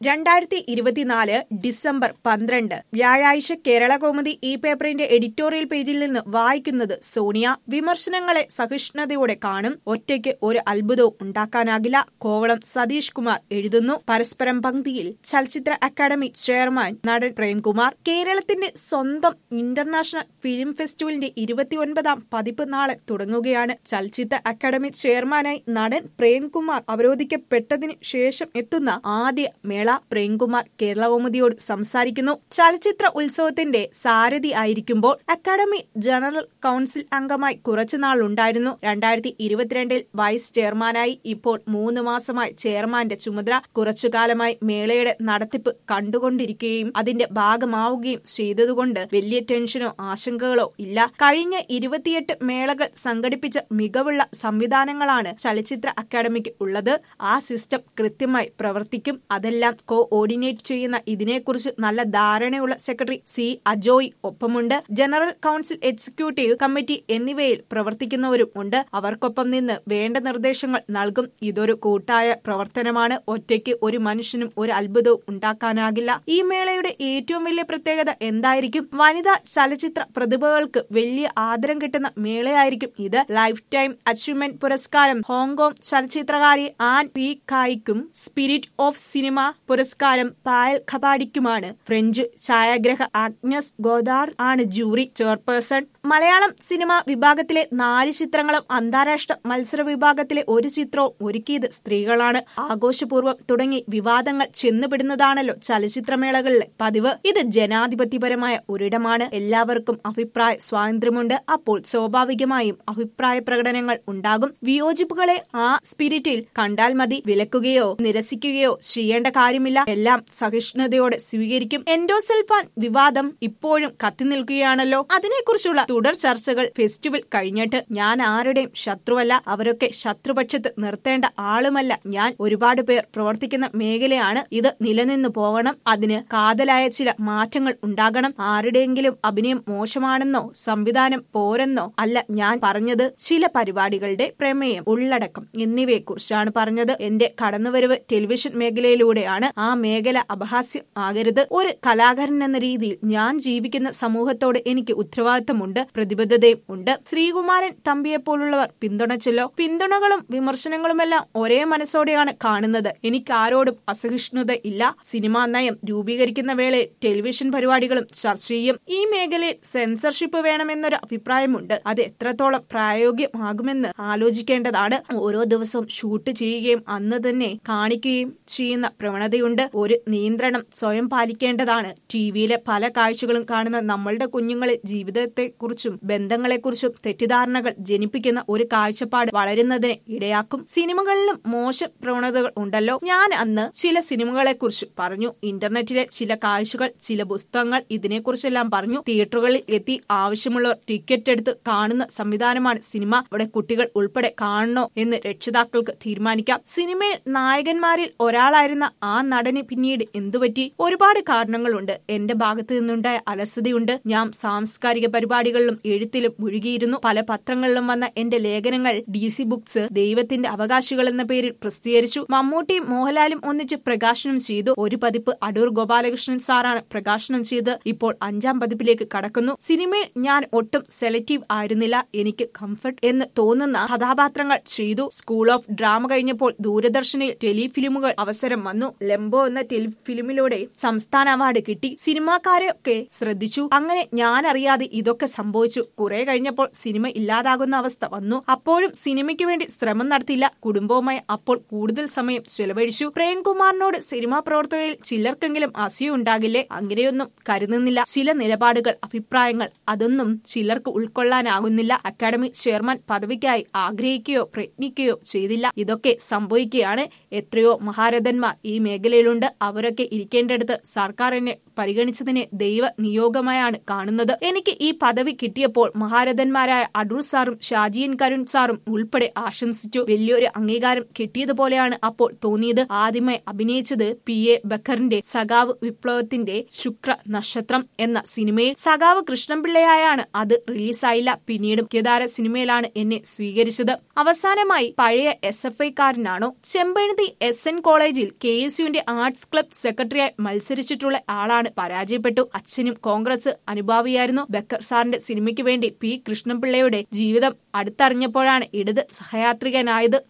രണ്ടായിരത്തി ഇരുപത്തിനാല് ഡിസംബർ പന്ത്രണ്ട് വ്യാഴാഴ്ച കേരള കൗമുദി ഈ പേപ്പറിന്റെ എഡിറ്റോറിയൽ പേജിൽ നിന്ന് വായിക്കുന്നത് സോണിയ വിമർശനങ്ങളെ സഹിഷ്ണുതയോടെ കാണും ഒറ്റയ്ക്ക് ഒരു അത്ഭുതവും ഉണ്ടാക്കാനാകില്ല കോവളം സതീഷ് കുമാർ എഴുതുന്നു പരസ്പരം പങ്ക്തിയിൽ ചലച്ചിത്ര അക്കാദമി ചെയർമാൻ നടൻ പ്രേംകുമാർ കേരളത്തിന്റെ സ്വന്തം ഇന്റർനാഷണൽ ഫിലിം ഫെസ്റ്റിവലിന്റെ ഇരുപത്തിയൊൻപതാം പതിപ്പ് നാളെ തുടങ്ങുകയാണ് ചലച്ചിത്ര അക്കാദമി ചെയർമാനായി നടൻ പ്രേംകുമാർ അവരോധിക്കപ്പെട്ടതിന് ശേഷം എത്തുന്ന ആദ്യ മേള പ്രേംകുമാർ കേരള കൗമുദിയോട് സംസാരിക്കുന്നു ചലച്ചിത്ര ഉത്സവത്തിന്റെ സാരഥി ആയിരിക്കുമ്പോൾ അക്കാദമി ജനറൽ കൌൺസിൽ അംഗമായി കുറച്ചുനാൾ ഉണ്ടായിരുന്നു രണ്ടായിരത്തി ഇരുപത്തിരണ്ടിൽ വൈസ് ചെയർമാനായി ഇപ്പോൾ മൂന്ന് മാസമായി ചെയർമാന്റെ ചുമതല കുറച്ചുകാലമായി മേളയുടെ നടത്തിപ്പ് കണ്ടുകൊണ്ടിരിക്കുകയും അതിന്റെ ഭാഗമാവുകയും ചെയ്തതുകൊണ്ട് വലിയ ടെൻഷനോ ആശങ്കകളോ ഇല്ല കഴിഞ്ഞ ഇരുപത്തിയെട്ട് മേളകൾ സംഘടിപ്പിച്ച മികവുള്ള സംവിധാനങ്ങളാണ് ചലച്ചിത്ര അക്കാദമിക്ക് ഉള്ളത് ആ സിസ്റ്റം കൃത്യമായി പ്രവർത്തിക്കും അതെല്ലാം കോ ഓർഡിനേറ്റ് ചെയ്യുന്ന ഇതിനെക്കുറിച്ച് നല്ല ധാരണയുള്ള സെക്രട്ടറി സി അജോയ് ഒപ്പമുണ്ട് ജനറൽ കൌൺസിൽ എക്സിക്യൂട്ടീവ് കമ്മിറ്റി എന്നിവയിൽ പ്രവർത്തിക്കുന്നവരും ഉണ്ട് അവർക്കൊപ്പം നിന്ന് വേണ്ട നിർദ്ദേശങ്ങൾ നൽകും ഇതൊരു കൂട്ടായ പ്രവർത്തനമാണ് ഒറ്റയ്ക്ക് ഒരു മനുഷ്യനും ഒരു അത്ഭുതവും ഉണ്ടാക്കാനാകില്ല ഈ മേളയുടെ ഏറ്റവും വലിയ പ്രത്യേകത എന്തായിരിക്കും വനിതാ ചലച്ചിത്ര പ്രതിഭകൾക്ക് വലിയ ആദരം കിട്ടുന്ന മേളയായിരിക്കും ഇത് ലൈഫ് ടൈം അച്ചീവ്മെന്റ് പുരസ്കാരം ഹോങ്കോങ് ചലച്ചിത്രകാരി ആൻ പി കായ്ക്കും സ്പിരിറ്റ് ഓഫ് സിനിമ പുരസ്കാരം പായൽ ഖബാഡിക്കുമാണ് ഫ്രഞ്ച് ഛായാഗ്രഹ ആഗ്നസ് ഗോദാർ ആണ് ജൂറി ചെയർപേഴ്സൺ മലയാളം സിനിമ വിഭാഗത്തിലെ നാല് ചിത്രങ്ങളും അന്താരാഷ്ട്ര മത്സര വിഭാഗത്തിലെ ഒരു ചിത്രവും ഒരുക്കിയത് സ്ത്രീകളാണ് ആഘോഷപൂർവ്വം തുടങ്ങി വിവാദങ്ങൾ ചെന്നുപെടുന്നതാണല്ലോ ചലച്ചിത്രമേളകളിലെ പതിവ് ഇത് ജനാധിപത്യപരമായ ഒരിടമാണ് എല്ലാവർക്കും അഭിപ്രായ സ്വാതന്ത്ര്യമുണ്ട് അപ്പോൾ സ്വാഭാവികമായും അഭിപ്രായ പ്രകടനങ്ങൾ ഉണ്ടാകും വിയോജിപ്പുകളെ ആ സ്പിരിറ്റിൽ കണ്ടാൽ മതി വിലക്കുകയോ നിരസിക്കുകയോ ചെയ്യേണ്ട കാര്യമില്ല എല്ലാം സഹിഷ്ണുതയോടെ സ്വീകരിക്കും എൻഡോസൽഫാൻ വിവാദം ഇപ്പോഴും കത്തി നിൽക്കുകയാണല്ലോ അതിനെക്കുറിച്ചുള്ള തുടർ ചർച്ചകൾ ഫെസ്റ്റിവൽ കഴിഞ്ഞിട്ട് ഞാൻ ആരുടെയും ശത്രുവല്ല അവരൊക്കെ ശത്രുപക്ഷത്ത് നിർത്തേണ്ട ആളുമല്ല ഞാൻ ഒരുപാട് പേർ പ്രവർത്തിക്കുന്ന മേഖലയാണ് ഇത് നിലനിന്നു പോകണം അതിന് കാതലായ ചില മാറ്റങ്ങൾ ഉണ്ടാകണം ആരുടെയെങ്കിലും അഭിനയം മോശമാണെന്നോ സംവിധാനം പോരെന്നോ അല്ല ഞാൻ പറഞ്ഞത് ചില പരിപാടികളുടെ പ്രമേയം ഉള്ളടക്കം എന്നിവയെക്കുറിച്ചാണ് പറഞ്ഞത് എന്റെ കടന്നുവരവ് ടെലിവിഷൻ മേഖലയിലൂടെയാണ് ആ മേഖല അപഹാസ്യം ആകരുത് ഒരു കലാകാരൻ എന്ന രീതിയിൽ ഞാൻ ജീവിക്കുന്ന സമൂഹത്തോട് എനിക്ക് ഉത്തരവാദിത്തമുണ്ട് പ്രതിബദ്ധതയും ഉണ്ട് ശ്രീകുമാരൻ തമ്പിയെ പോലുള്ളവർ പിന്തുണച്ചല്ലോ പിന്തുണകളും വിമർശനങ്ങളുമെല്ലാം ഒരേ മനസ്സോടെയാണ് കാണുന്നത് എനിക്ക് ആരോടും അസഹിഷ്ണുത ഇല്ല സിനിമാ നയം രൂപീകരിക്കുന്ന വേളയിൽ ടെലിവിഷൻ പരിപാടികളും ചർച്ച ചെയ്യും ഈ മേഖലയിൽ സെൻസർഷിപ്പ് വേണമെന്നൊരു അഭിപ്രായമുണ്ട് അത് എത്രത്തോളം പ്രായോഗികമാകുമെന്ന് ആലോചിക്കേണ്ടതാണ് ഓരോ ദിവസവും ഷൂട്ട് ചെയ്യുകയും അന്ന് തന്നെ കാണിക്കുകയും ചെയ്യുന്ന പ്രവണതയുണ്ട് ഒരു നിയന്ത്രണം സ്വയം പാലിക്കേണ്ടതാണ് ടിവിയിലെ പല കാഴ്ചകളും കാണുന്ന നമ്മളുടെ കുഞ്ഞുങ്ങളെ ജീവിതത്തെക്കുറിച്ചും ബന്ധങ്ങളെക്കുറിച്ചും തെറ്റിദ്ധാരണകൾ ജനിപ്പിക്കുന്ന ഒരു കാഴ്ചപ്പാട് വളരുന്നതിന് ഇടയാക്കും സിനിമകളിലും മോശം പ്രവണതകൾ ഉണ്ടല്ലോ ഞാൻ അന്ന് ചില സിനിമകളെ കുറിച്ച് പറഞ്ഞു ഇന്റർനെറ്റിലെ ചില കാഴ്ചകൾ ചില പുസ്തകങ്ങൾ ഇതിനെക്കുറിച്ചെല്ലാം പറഞ്ഞു തിയേറ്ററുകളിൽ എത്തി ആവശ്യമുള്ളവർ ടിക്കറ്റ് എടുത്ത് കാണുന്ന സംവിധാനമാണ് സിനിമ അവിടെ കുട്ടികൾ ഉൾപ്പെടെ കാണണോ എന്ന് രക്ഷിതാക്കൾക്ക് തീരുമാനിക്കാം സിനിമയിൽ നായകന്മാരിൽ ഒരാളായിരുന്ന ആ നടന് പിന്നീട് എന്തുപറ്റി ഒരുപാട് കാരണങ്ങളുണ്ട് എന്റെ ഭാഗത്തു നിന്നുണ്ടായ അലസതയുണ്ട് ഞാൻ സാംസ്കാരിക പരിപാടികളിലും എഴുത്തിലും മുഴുകിയിരുന്നു പല പത്രങ്ങളിലും വന്ന എന്റെ ലേഖനങ്ങൾ ഡി സി ബുക്സ് ദൈവത്തിന്റെ അവകാശികൾ എന്ന പേരിൽ പ്രസിദ്ധീകരിച്ചു മമ്മൂട്ടിയും മോഹൻലാലും ഒന്നിച്ച് പ്രകാശനം ചെയ്തു ഒരു പതിപ്പ് അടൂർ ഗോപാലകൃഷ്ണൻ സാറാണ് പ്രകാശനം ചെയ്ത് ഇപ്പോൾ അഞ്ചാം പതിപ്പിലേക്ക് കടക്കുന്നു സിനിമയിൽ ഞാൻ ഒട്ടും സെലക്റ്റീവ് ആയിരുന്നില്ല എനിക്ക് കംഫർട്ട് എന്ന് തോന്നുന്ന കഥാപാത്രങ്ങൾ ചെയ്തു സ്കൂൾ ഓഫ് ഡ്രാമ കഴിഞ്ഞപ്പോൾ ദൂരദർശനിൽ ടെലിഫിലിമുകൾ അവസരം വന്നു ലെംബോ എന്ന ടെലിഫിലിമിലൂടെ സംസ്ഥാന അവാർഡ് കിട്ടി സിനിമാക്കാരെയൊക്കെ ശ്രദ്ധിച്ചു അങ്ങനെ ഞാൻ അറിയാതെ ഇതൊക്കെ സംഭവിച്ചു കുറെ കഴിഞ്ഞപ്പോൾ സിനിമ ഇല്ലാതാകുന്ന അവസ്ഥ വന്നു അപ്പോഴും സിനിമയ്ക്ക് വേണ്ടി ശ്രമം നടത്തില്ല കുടുംബവുമായി അപ്പോൾ കൂടുതൽ സമയം ചെലവഴിച്ചു പ്രേംകുമാറിനോട് സിനിമാ പ്രവർത്തകരിൽ ചിലർക്കെങ്കിലും അസൂയുണ്ടാകില്ലേ അങ്ങനെയൊന്നും കരുതുന്നില്ല ചില നിലപാടുകൾ അഭിപ്രായങ്ങൾ അതൊന്നും ചിലർക്ക് ഉൾക്കൊള്ളാനാകുന്നില്ല അക്കാദമി ചെയർമാൻ പദവിക്കായി ആഗ്രഹിക്കുകയോ പ്രയത്നിക്കുകയോ ചെയ്തില്ല ഇതൊക്കെ സംഭവിക്കുകയാണ് എത്രയോ മഹാരഥന്മാർ ഈ മേഖലയിലുണ്ട് അവരൊക്കെ ഇരിക്കേണ്ടടുത്ത് സർക്കാർ എന്നെ പരിഗണിച്ചതിനെ ദൈവ നിയോഗമായാണ് കാണുന്നത് എനിക്ക് ഈ പദവി കിട്ടിയപ്പോൾ മഹാരഥന്മാരായ അടൂർ സാറും ഷാജിയൻ കരുൺ സാറും ഉൾപ്പെടെ ആശംസിച്ചു വലിയൊരു അംഗീകാരം കിട്ടിയതുപോലെയാണ് അപ്പോൾ തോന്നിയത് ആദ്യമായി അഭിനയിച്ചത് പി എ ബക്കറിന്റെ സഖാവ് വിപ്ലവത്തിന്റെ ശുക്ര നക്ഷത്രം എന്ന സിനിമയിൽ സഖാവ് കൃഷ്ണൻപിള്ളയായാണ് അത് റിലീസായില്ല പിന്നീടും കേദാര സിനിമയിലാണ് എന്നെ സ്വീകരിച്ചത് അവസാനമായി പഴയ എസ് എഫ് ഐക്കാരനാണോ ചെമ്പഴന്തി എസ് എൻ കോളേജിൽ കെ എസ് യുവിന്റെ ആർട്സ് ക്ലബ് സെക്രട്ടറിയായി മത്സരിച്ചിട്ടുള്ള ആളാണ് പരാജയപ്പെട്ടു അച്ഛനും കോൺഗ്രസ് അനുഭാവിയായിരുന്നു ബക്കർ സാറിന്റെ സിനിമയ്ക്ക് വേണ്ടി പി കൃഷ്ണൻപിള്ളയുടെ ജീവിതം അടുത്തറിഞ്ഞപ്പോഴാണ് ഇടത് സഹയാത്രികനായത്